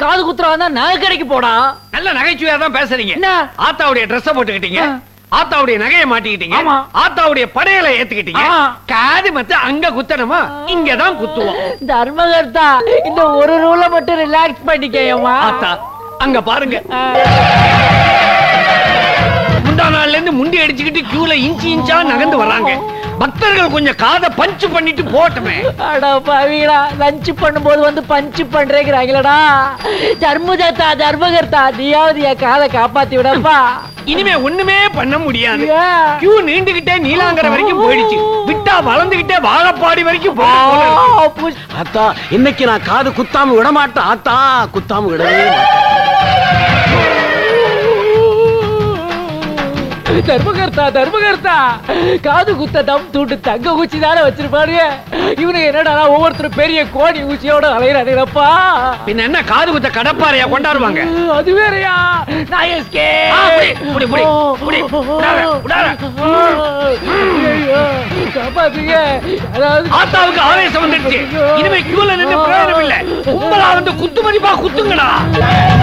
காது குத்துறவன் தான் நகை கடைக்கு போடா நல்ல நகைச்சுவையா தான் பேசுறீங்க என்ன? ஆத்தாவுடைய ட்ரெஸ் போட்டுக்கிட்டீங்க ஆ. ஆத்தாவுடைய நகையை மாட்டிக்கிட்டீங்க ஆமா. ஆத்தாவுடைய படையலை ஏத்துக்கிட்டீங்க ஆ. காது மத்த அங்க குத்தணுமா இங்கதான் குத்துவோம் தர்மகர்த்தா இந்த ஒரு ரூல மட்டும் ரிலாக்ஸ் பண்ணிக்கேயம்மா ஆத்தா அங்க பாருங்க முந்தா நாள்ல இருந்து முண்டி அடிச்சுக்கிட்டு கியூல இன்ச்சு இன்ச்சா நகர்ந்து வர்றாங்க பக்தர்கள் கொஞ்சம் காதை பஞ்சு பண்ணிட்டு போட்டுமே அட பாவிகளா லஞ்ச் பண்ணும்போது வந்து பஞ்ச் பண்றேங்கிறாங்களடா தர்மகர்த்தா தர்மகர்த்தா நீயாவது என் காலை காப்பாத்தி விடப்பா இனிமே ஒண்ணுமே பண்ண முடியாது ஏன்? கியூ நீண்டுகிட்டே நீலாங்கரை வரைக்கும் போயிடுச்சு விட்டா வளர்ந்துகிட்டே வாழப்பாடி வரைக்கும் ஆ, போயிடும் போல இருக்கு. புஷ். ஆத்தா இன்னைக்கு நான் காது குத்தாம விட மாட்டேன் ஆத்தா குத்தாம விடவே மாட்டேன் தர்மகர்த்தா தர்மகர்த்தா காது குத்த தம் தூண்டு தங்க ஊச்சி தானே வச்சிருப்பாரு இவனு என்னடா ஒவ்வொருத்தரும் பெரிய கோணி ஊச்சியோட அலையிறானுங்களப்பா பின்ன என்ன காது குத்த கடப்பாறையா கொண்டாடுவாங்க அது வேறயா நான் எஸ்கே ஆ, புடி, புடி, புடி, புடி. விடாத, விடாத. ஐயோ, காப்பாத்துங்க யாராவது ஆத்தாவுக்கு ஆவேசம் வந்துடுச்சு இனிமே கியூல நின்று பிரயோஜனம் இல்ல கும்பலா வந்து குத்து மதிப்பா குத்துங்கடா